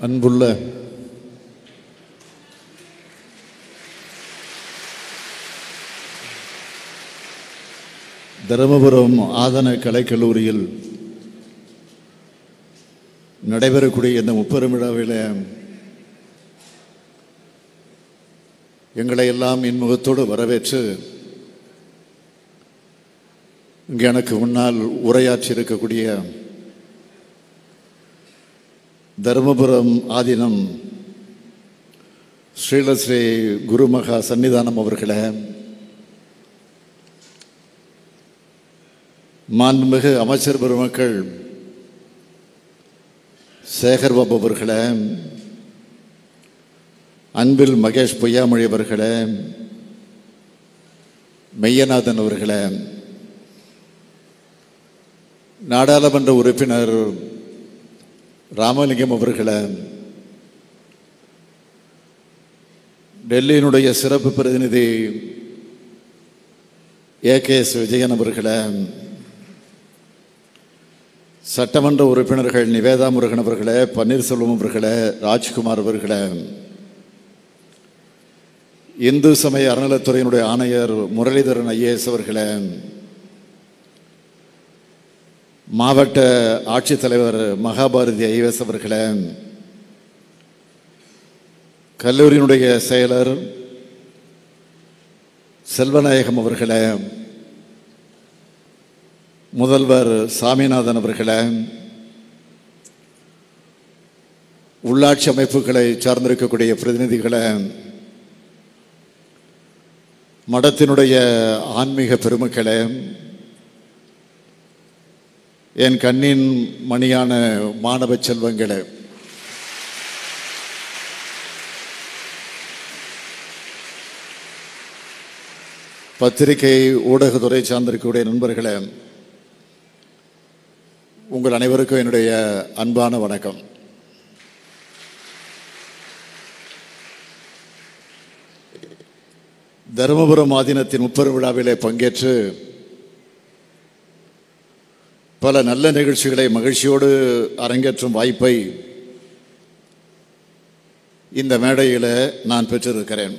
அன்புள்ள தருமபுரம் ஆதன கலைக்கல்லூரியில் நடைபெறக்கூடிய இந்த முப்பெரும் விழாவில் எங்களை எல்லாம் இன்முகத்தோடு வரவேற்று இங்கே எனக்கு முன்னால் உரையாற்றி இருக்கக்கூடிய தருமபுரம் ஆதீனம் ஸ்ரீலஸ்ரீ குருமகா சன்னிதானம் அவர்களே மாண்புமிகு அமைச்சர் பெருமக்கள் சேகர் பாபு அவர்களே அன்பில் மகேஷ் பொய்யாமொழி அவர்களே மெய்யநாதன் அவர்களே நாடாளுமன்ற உறுப்பினர் ராமலிங்கம் அவர்களே டெல்லியினுடைய சிறப்பு பிரதிநிதி ஏ கே எஸ் விஜயன் அவர்களே சட்டமன்ற உறுப்பினர்கள் நிவேதா முருகன் அவர்களே பன்னீர்செல்வம் அவர்களே ராஜ்குமார் அவர்களே இந்து சமய அறநிலைத்துறையினுடைய ஆணையர் முரளிதரன் ஐஏஎஸ் அவர்களே மாவட்ட ஆட்சித்தலைவர் மகாபாரதி ஐஎஸ் அவர்களே கல்லூரியினுடைய செயலர் செல்வநாயகம் அவர்களே முதல்வர் சாமிநாதன் அவர்களே உள்ளாட்சி அமைப்புகளை சார்ந்திருக்கக்கூடிய பிரதிநிதிகளே மடத்தினுடைய ஆன்மீக பெருமக்களே என் கண்ணின் மணியான மாணவ செல்வங்களே பத்திரிகை ஊடகத்துறை சார்ந்திருக்கக்கூடிய நண்பர்களே உங்கள் அனைவருக்கும் என்னுடைய அன்பான வணக்கம் தருமபுரம் ஆதீனத்தின் முப்பெரும் விழாவிலே பங்கேற்று பல நல்ல நிகழ்ச்சிகளை மகிழ்ச்சியோடு அரங்கேற்றும் வாய்ப்பை இந்த மேடையில் நான் பெற்றிருக்கிறேன்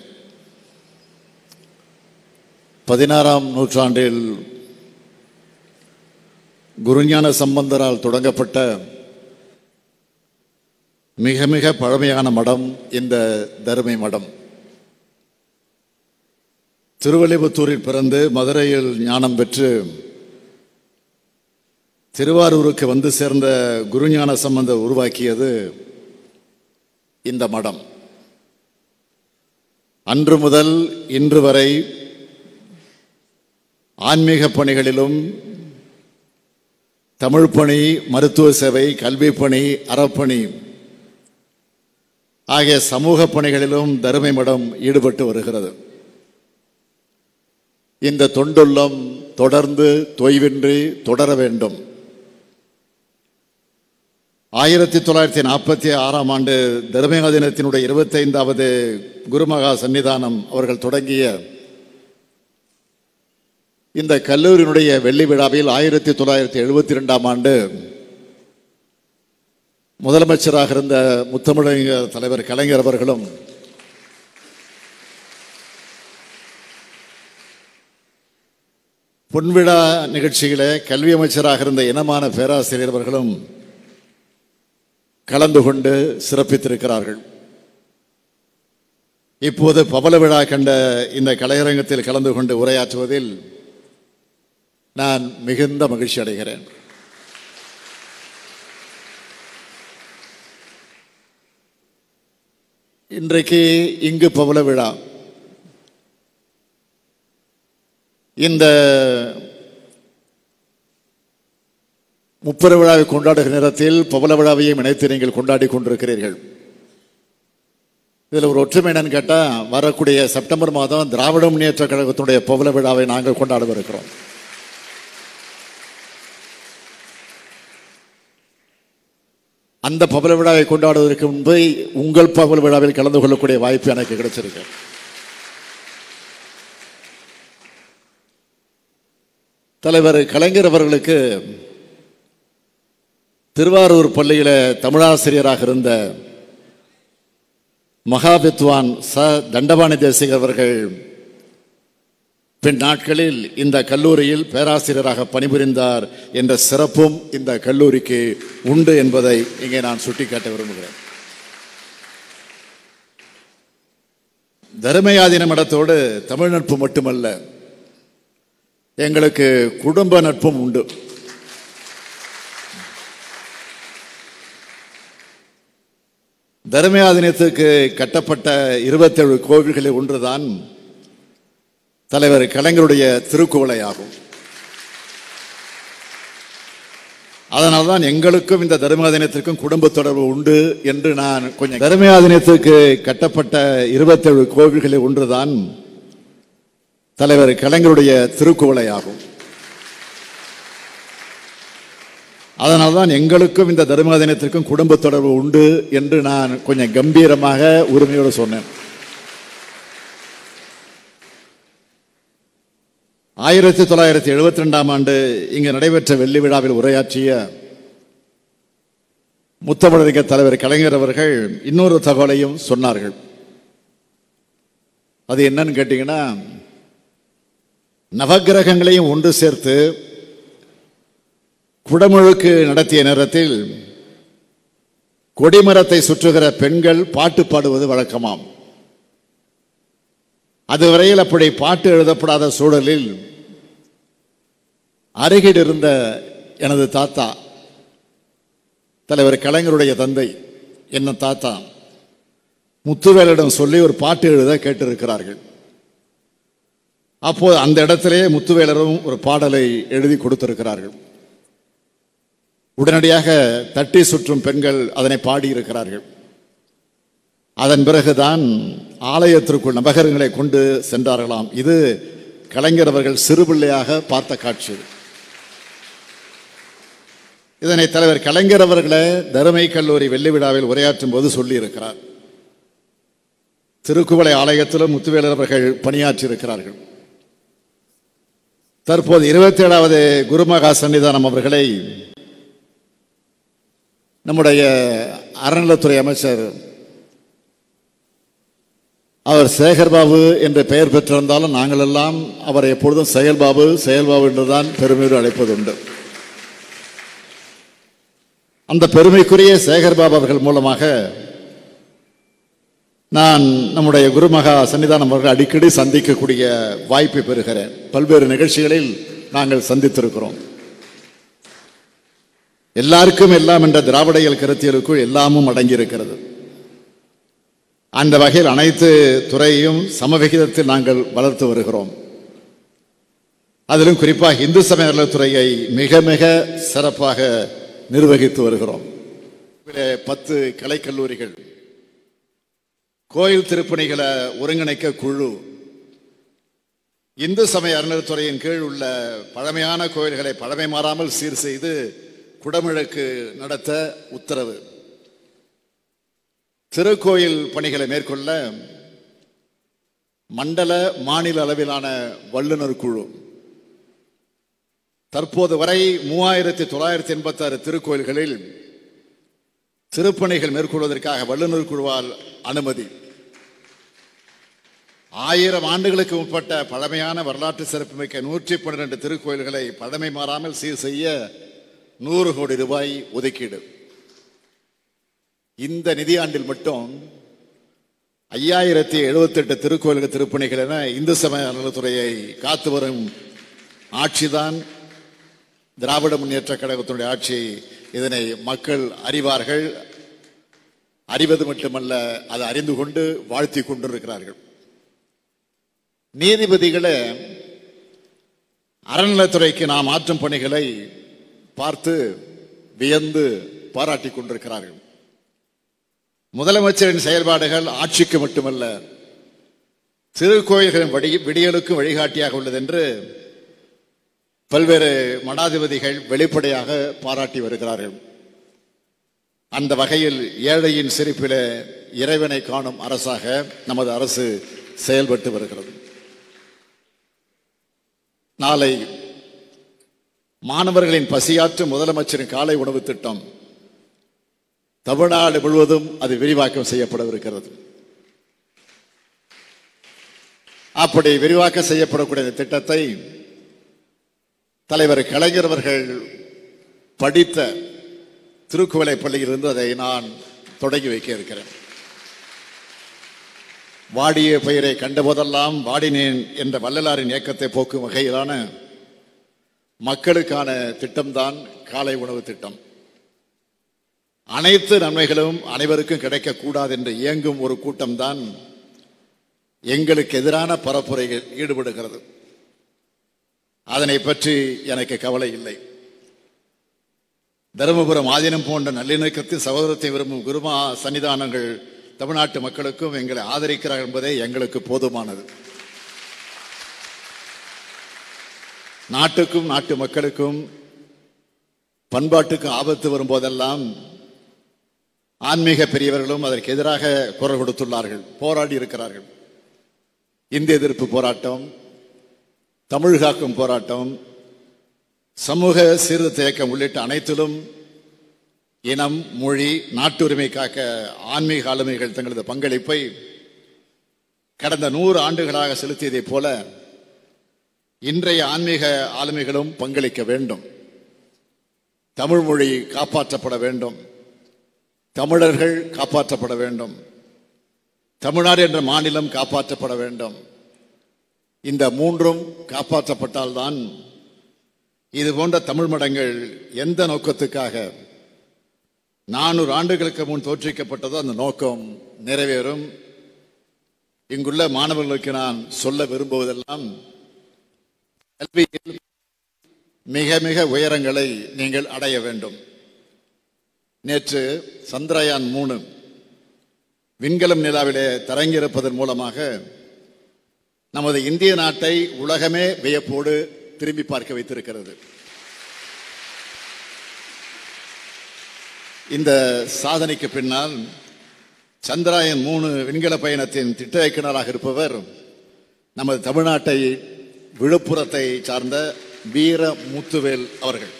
பதினாறாம் நூற்றாண்டில் குருஞான சம்பந்தரால் தொடங்கப்பட்ட மிக மிக பழமையான மடம் இந்த தருமை மடம் திருவள்ளிபுத்தூரில் பிறந்து மதுரையில் ஞானம் பெற்று திருவாரூருக்கு வந்து சேர்ந்த குருஞான சம்பந்தர் உருவாக்கியது இந்த மடம் அன்று முதல் இன்று வரை ஆன்மீக பணிகளிலும் தமிழ் பணி மருத்துவ சேவை கல்வி பணி அறப்பணி ஆகிய சமூக பணிகளிலும் தருமை மடம் ஈடுபட்டு வருகிறது இந்த தொண்டுள்ளம் தொடர்ந்து தொய்வின்றி தொடர வேண்டும் ஆயிரத்தி தொள்ளாயிரத்தி நாற்பத்தி ஆறாம் ஆண்டு தர்மேக தினத்தினுடைய இருபத்தைந்தாவது குருமகா சன்னிதானம் அவர்கள் தொடங்கிய இந்த கல்லூரியினுடைய வெள்ளி விழாவில் ஆயிரத்தி தொள்ளாயிரத்தி எழுபத்தி ரெண்டாம் ஆண்டு முதலமைச்சராக இருந்த முத்தமிழக தலைவர் கலைஞர் அவர்களும் பொன்விழா நிகழ்ச்சியில கல்வி அமைச்சராக இருந்த இனமான பேராசிரியர் அவர்களும் கலந்து கொண்டு சிறப்பித்திருக்கிறார்கள் இப்போது பவள விழா கண்ட இந்த கலையரங்கத்தில் கலந்து கொண்டு உரையாற்றுவதில் நான் மிகுந்த மகிழ்ச்சி அடைகிறேன் இன்றைக்கு இங்கு பவள விழா இந்த முப்பெரு விழாவை கொண்டாடுகிற நேரத்தில் பவள விழாவையும் இணைத்து நீங்கள் கொண்டாடி கொண்டிருக்கிறீர்கள் இதில் ஒரு ஒற்றுமை என்னன்னு கேட்டால் வரக்கூடிய செப்டம்பர் மாதம் திராவிட முன்னேற்ற கழகத்தினுடைய பவள விழாவை நாங்கள் கொண்டாடவிருக்கிறோம் அந்த பவள விழாவை கொண்டாடுவதற்கு முன்பு உங்கள் பவள விழாவில் கலந்து கொள்ளக்கூடிய வாய்ப்பு எனக்கு கிடைச்சிருக்கு தலைவர் கலைஞர் அவர்களுக்கு திருவாரூர் பள்ளியில் தமிழாசிரியராக இருந்த மகாவித்வான் ச தண்டபாணி தேசிகர் அவர்கள் பின் நாட்களில் இந்த கல்லூரியில் பேராசிரியராக பணிபுரிந்தார் என்ற சிறப்பும் இந்த கல்லூரிக்கு உண்டு என்பதை இங்கே நான் சுட்டிக்காட்ட விரும்புகிறேன் தர்மயாதின மடத்தோடு தமிழ் நட்பு மட்டுமல்ல எங்களுக்கு குடும்ப நட்பும் உண்டு தர்மயாதினத்துக்கு கட்டப்பட்ட இருபத்தேழு கோவில்களில் ஒன்றுதான் தலைவர் கலைஞருடைய திருக்குவளை ஆகும் அதனால்தான் எங்களுக்கும் இந்த தர்மயாதினத்திற்கும் குடும்ப தொடர்பு உண்டு என்று நான் கொஞ்சம் தர்மயாதினத்துக்கு கட்டப்பட்ட இருபத்தேழு கோவில்களில் ஒன்றுதான் தலைவர் கலைஞருடைய திருக்குவளை ஆகும் அதனால்தான் எங்களுக்கும் இந்த தர்மதினத்திற்கும் குடும்ப தொடர்பு உண்டு என்று நான் கொஞ்சம் கம்பீரமாக உரிமையோடு சொன்னேன் ஆயிரத்தி தொள்ளாயிரத்தி எழுபத்தி ரெண்டாம் ஆண்டு இங்கு நடைபெற்ற வெள்ளி விழாவில் உரையாற்றிய முத்தமிழறிஞர் தலைவர் கலைஞர் அவர்கள் இன்னொரு தகவலையும் சொன்னார்கள் அது என்னன்னு கேட்டீங்கன்னா நவகிரகங்களையும் ஒன்று சேர்த்து குடமுழுக்கு நடத்திய நேரத்தில் கொடிமரத்தை சுற்றுகிற பெண்கள் பாட்டு பாடுவது வழக்கமாம் அதுவரையில் அப்படி பாட்டு எழுதப்படாத சூழலில் அருகில் இருந்த எனது தாத்தா தலைவர் கலைஞருடைய தந்தை என்ன தாத்தா முத்துவேலிடம் சொல்லி ஒரு பாட்டு எழுத கேட்டிருக்கிறார்கள் அப்போது அந்த இடத்திலே முத்துவேலரும் ஒரு பாடலை எழுதி கொடுத்திருக்கிறார்கள் உடனடியாக தட்டி சுற்றும் பெண்கள் அதனை பாடியிருக்கிறார்கள் அதன் பிறகுதான் ஆலயத்திற்குள் நபகரங்களை கொண்டு சென்றார்களாம் இது கலைஞர் அவர்கள் சிறுபிள்ளையாக பார்த்த காட்சி இதனை தலைவர் கலைஞர் அவர்களே தருமை கல்லூரி வெள்ளி விழாவில் உரையாற்றும் போது சொல்லியிருக்கிறார் திருக்குவளை ஆலயத்திலும் முத்துவேலர் அவர்கள் பணியாற்றி இருக்கிறார்கள் தற்போது இருபத்தி ஏழாவது குருமகா சன்னிதானம் அவர்களை நம்முடைய அறநிலத்துறை அமைச்சர் அவர் சேகர்பாபு என்று பெயர் பெற்றிருந்தாலும் நாங்கள் எல்லாம் அவரை எப்பொழுதும் செயல்பாபு செயல்பாபு என்றுதான் பெருமையோடு அழைப்பதுண்டு அந்த பெருமைக்குரிய சேகர்பாபு அவர்கள் மூலமாக நான் நம்முடைய குருமகா சன்னிதானம் அவர்கள் அடிக்கடி சந்திக்கக்கூடிய வாய்ப்பை பெறுகிறேன் பல்வேறு நிகழ்ச்சிகளில் நாங்கள் சந்தித்திருக்கிறோம் எல்லாருக்கும் எல்லாம் என்ற திராவிடையல் கருத்தியலுக்குள் எல்லாமும் அடங்கியிருக்கிறது அந்த வகையில் அனைத்து துறையையும் சமவிகிதத்தில் நாங்கள் வளர்த்து வருகிறோம் அதிலும் குறிப்பாக இந்து சமய நலத்துறையை மிக மிக சிறப்பாக நிர்வகித்து வருகிறோம் இதிலே பத்து கலைக்கல்லூரிகள் கோயில் திருப்பணிகளை ஒருங்கிணைக்க குழு இந்து சமய அறநிலைத்துறையின் கீழ் உள்ள பழமையான கோயில்களை பழமை மாறாமல் சீர் செய்து குடமிழக்கு நடத்த உத்தரவு திருக்கோயில் பணிகளை மேற்கொள்ள மண்டல மாநில அளவிலான வல்லுநர் குழு தற்போது வரை மூவாயிரத்தி தொள்ளாயிரத்தி எண்பத்தி ஆறு திருக்கோயில்களில் திருப்பணிகள் மேற்கொள்வதற்காக வல்லுநர் குழுவால் அனுமதி ஆயிரம் ஆண்டுகளுக்கு முற்பட்ட பழமையான வரலாற்று சிறப்புமிக்க நூற்றி பன்னிரண்டு திருக்கோயில்களை பழமை மாறாமல் சீர் செய்ய நூறு கோடி ரூபாய் ஒதுக்கீடு இந்த நிதியாண்டில் மட்டும் ஐயாயிரத்தி எழுபத்தி எட்டு திருக்கோயில்கள் திருப்பணிகள் என இந்து சமய அறநிலைத்துறையை காத்து வரும் ஆட்சிதான் திராவிட முன்னேற்ற கழகத்தினுடைய ஆட்சி இதனை மக்கள் அறிவார்கள் அறிவது மட்டுமல்ல அதை அறிந்து கொண்டு வாழ்த்தி கொண்டிருக்கிறார்கள் நீதிபதிகளே அறநிலைத்துறைக்கு நாம் ஆற்றும் பணிகளை பார்த்து வியந்து பாராட்டி கொண்டிருக்கிறார்கள் முதலமைச்சரின் செயல்பாடுகள் ஆட்சிக்கு மட்டுமல்ல திருக்கோயில்களின் வடி விடியலுக்கும் வழிகாட்டியாக உள்ளது என்று பல்வேறு மடாதிபதிகள் வெளிப்படையாக பாராட்டி வருகிறார்கள் அந்த வகையில் ஏழையின் சிரிப்பில இறைவனை காணும் அரசாக நமது அரசு செயல்பட்டு வருகிறது நாளை மாணவர்களின் பசியாற்றும் முதலமைச்சரின் காலை உணவு திட்டம் தமிழ்நாடு முழுவதும் அது விரிவாக்கம் செய்யப்படவிருக்கிறது அப்படி விரிவாக்கம் செய்யப்படக்கூடிய இந்த திட்டத்தை தலைவர் கலைஞர் அவர்கள் படித்த திருக்குவளை பள்ளியிலிருந்து அதை நான் தொடங்கி வைக்க இருக்கிறேன் வாடிய பெயரை கண்டபோதெல்லாம் வாடினேன் என்ற வள்ளலாரின் இயக்கத்தை போக்கும் வகையிலான மக்களுக்கான திட்டம்தான் காலை உணவு திட்டம் அனைத்து நன்மைகளும் அனைவருக்கும் கிடைக்கக்கூடாது என்று இயங்கும் ஒரு கூட்டம்தான் எங்களுக்கு எதிரான பரப்புரையில் ஈடுபடுகிறது அதனை பற்றி எனக்கு கவலை இல்லை தருமபுரம் ஆதீனம் போன்ற நல்லிணக்கத்தில் சகோதரத்தை விரும்பும் குருமா சன்னிதானங்கள் தமிழ்நாட்டு மக்களுக்கும் எங்களை ஆதரிக்கிறார் என்பதே எங்களுக்கு போதுமானது நாட்டுக்கும் நாட்டு மக்களுக்கும் பண்பாட்டுக்கு ஆபத்து வரும்போதெல்லாம் ஆன்மீக பெரியவர்களும் அதற்கு எதிராக குரல் கொடுத்துள்ளார்கள் போராடி இருக்கிறார்கள் இந்திய எதிர்ப்பு போராட்டம் தமிழ் காக்கும் போராட்டம் சமூக சீர்திருத்த இயக்கம் உள்ளிட்ட அனைத்திலும் இனம் மொழி நாட்டுரிமை காக்க ஆன்மீக ஆளுமைகள் தங்களது பங்களிப்பை கடந்த நூறு ஆண்டுகளாக செலுத்தியதைப் போல இன்றைய ஆன்மீக ஆளுமைகளும் பங்களிக்க வேண்டும் தமிழ் மொழி காப்பாற்றப்பட வேண்டும் தமிழர்கள் காப்பாற்றப்பட வேண்டும் தமிழ்நாடு என்ற மாநிலம் காப்பாற்றப்பட வேண்டும் இந்த மூன்றும் காப்பாற்றப்பட்டால்தான் இது போன்ற தமிழ் மடங்கள் எந்த நோக்கத்துக்காக நானூறு ஆண்டுகளுக்கு முன் தோற்றுவிக்கப்பட்டதோ அந்த நோக்கம் நிறைவேறும் இங்குள்ள மாணவர்களுக்கு நான் சொல்ல விரும்புவதெல்லாம் கல்வியில் மிக மிக உயரங்களை நீங்கள் அடைய வேண்டும் நேற்று சந்திரயான் மூணு விண்கலம் நிலாவிலே தரங்கியிருப்பதன் மூலமாக நமது இந்திய நாட்டை உலகமே வியப்போடு திரும்பி பார்க்க வைத்திருக்கிறது இந்த சாதனைக்கு பின்னால் சந்திராயன் மூணு விண்கல பயணத்தின் திட்ட இயக்குநராக இருப்பவர் நமது தமிழ்நாட்டை விழுப்புரத்தை சார்ந்த வீர முத்துவேல் அவர்கள்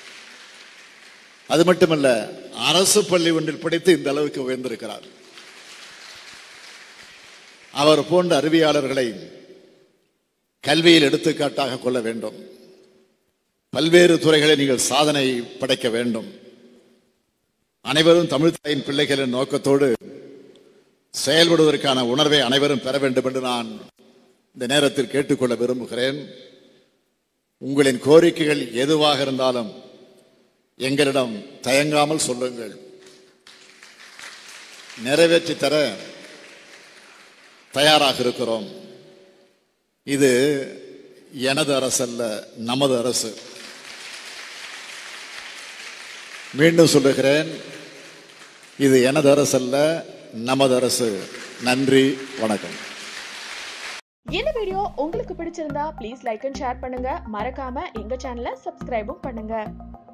அது மட்டுமல்ல அரசு பள்ளி ஒன்றில் படித்து இந்த அளவுக்கு உயர்ந்திருக்கிறார் அவர் போன்ற அறிவியாளர்களை கல்வியில் எடுத்துக்காட்டாக கொள்ள வேண்டும் பல்வேறு துறைகளை நீங்கள் சாதனை படைக்க வேண்டும் அனைவரும் தமிழ் தாயின் பிள்ளைகளின் நோக்கத்தோடு செயல்படுவதற்கான உணர்வை அனைவரும் பெற வேண்டும் என்று நான் இந்த நேரத்தில் கேட்டுக்கொள்ள விரும்புகிறேன் உங்களின் கோரிக்கைகள் எதுவாக இருந்தாலும் எங்களிடம் தயங்காமல் சொல்லுங்கள் நிறைவேற்றி தர தயாராக இருக்கிறோம் இது எனது அரசு அல்ல நமது அரசு மீண்டும் சொல்லுகிறேன் இது எனது அரசு அல்ல நமது அரசு நன்றி வணக்கம் இந்த வீடியோ உங்களுக்கு பிடிச்சிருந்தா ப்ளீஸ் லைக் அண்ட் ஷேர் பண்ணுங்க மறக்காம எங்க சேனலை சப்ஸ்கிரைபும் பண்ணுங்க